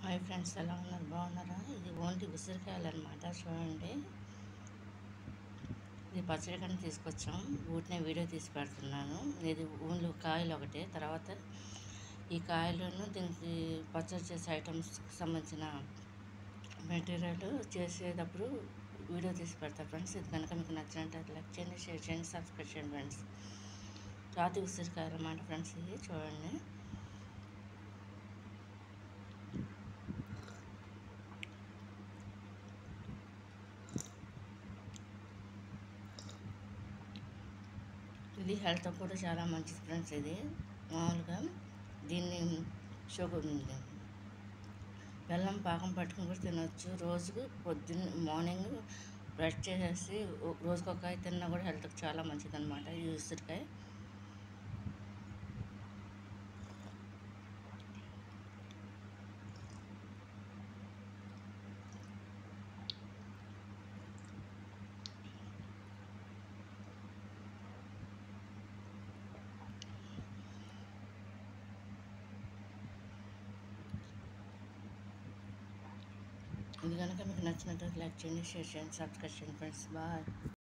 hi friends ఎలా ఉన్నారు బాగున్నారా ఇది ఓన్లీ ఉసిరికాయలు అనమాట చూడండి ఇది పచ్చడి కానీ తీసుకొచ్చాం వీటినే వీడియో తీసి పెడుతున్నాను ఇది ఓన్లీ కాయలు ఒకటే తర్వాత ఈ కాయలను దీనికి పచ్చడి చేసే ఐటమ్స్కి సంబంధించిన మెటీరియల్ చేసేటప్పుడు వీడియో తీసి పెడతా ఫ్రెండ్స్ ఇది కనుక మీకు నచ్చినట్టు లైక్ చేయండి షేర్ చేయండి సబ్స్క్రైబ్ చేయండి ఫ్రెండ్స్ రాతి ఉసిరికాయలు అన్నమాట ఫ్రెండ్స్ ఇది చూడండి ఇది హెల్త్ కూడా చాలా మంచిది ఫ్రెండ్స్ ఇది మామూలుగా దీన్ని షుగర్ ఉంది బెల్లం పాకం పట్టుకుని కూడా తినొచ్చు రోజుకు పొద్దున్న మార్నింగ్ బ్రష్ చేసేసి రోజుకు ఒక కాయ తిన్నా కూడా హెల్త్కి చాలా మంచిది అనమాట ఈ ఉసిరికాయ ఇది కనుక మీకు నచ్చినట్లయితే లైక్ చేయండి షేర్ చేయండి సబ్స్క్రైబ్ చేయండి ఫ్రెండ్స్ బాయ్